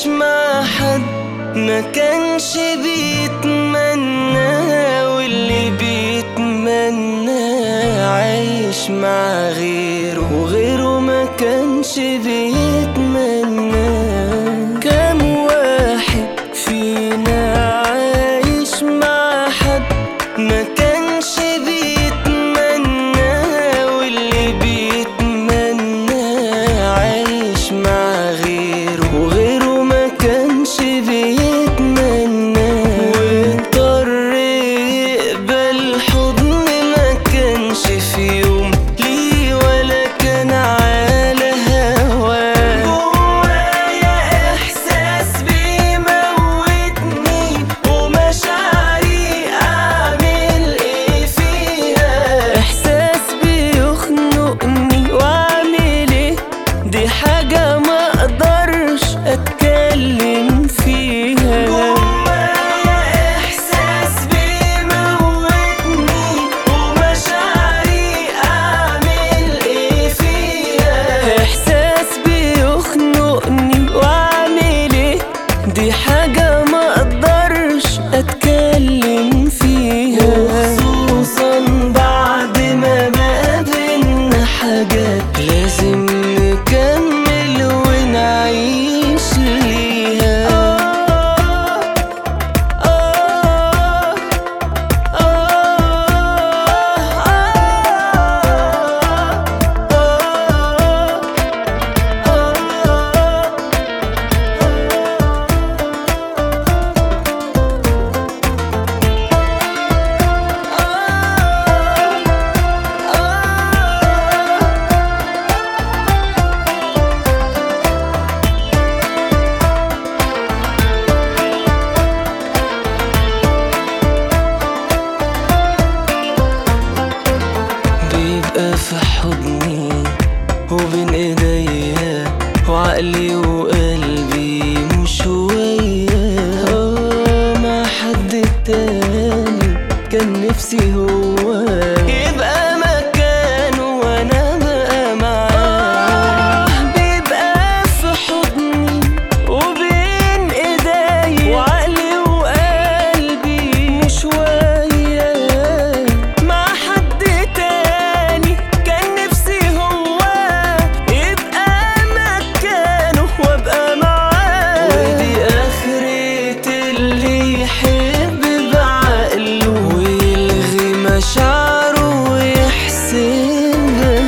مع حد ما كانش بيتمنى واللي بيتمنى عايش مع غيره وغيره ما كانش بيتمنى كم واحد فينا عايش مع حد ما كانش بيتمنى واللي بيتمنى عايش مع غيره وغيره ما كانش بيتمنى واضطر يقبل حضن ما كانش في يوم ليه ولا كان على هواه جوايا احساس بيموتني ومشاعري اعمل ايه فيها احساس بيخنقني واعمل ايه دي حاجة ما اقدرش اتكلم فيها جوايا احساس بيموتني ومشاعري اعمل ايه فيها احساس بيخنقني واعمل ايه دي حاجة ما اقدرش اتكلم فيها وخصوصا بعد ما بقى بينا حاجات لازم نكمل ونعيش ليها بيبقى في حضني وبين ايديا وعقلي وقلبي مش وياه آه، مع حد تاني كان نفسي هو يبقى مكانه وانا بقى معاه بيبقى في حضني وبين ايديا وعقلي وقلبي مش وياه مع حد تاني كان نفسي هو يبقى مكانه وابقى معاه ودي اخرة اللي يحب بعقله ويلغي مشاعره ويحسبها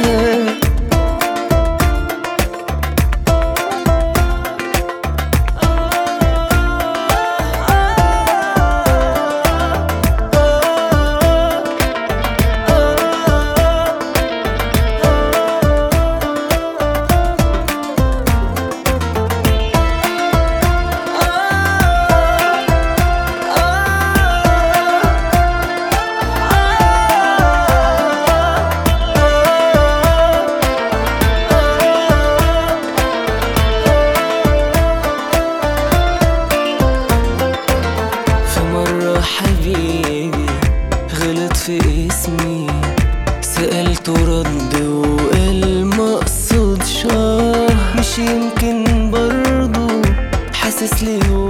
في مرة حبيبي غلط في اسمي سألته رد وقال مقصود شاه مش يمكن برضو حاسس ليه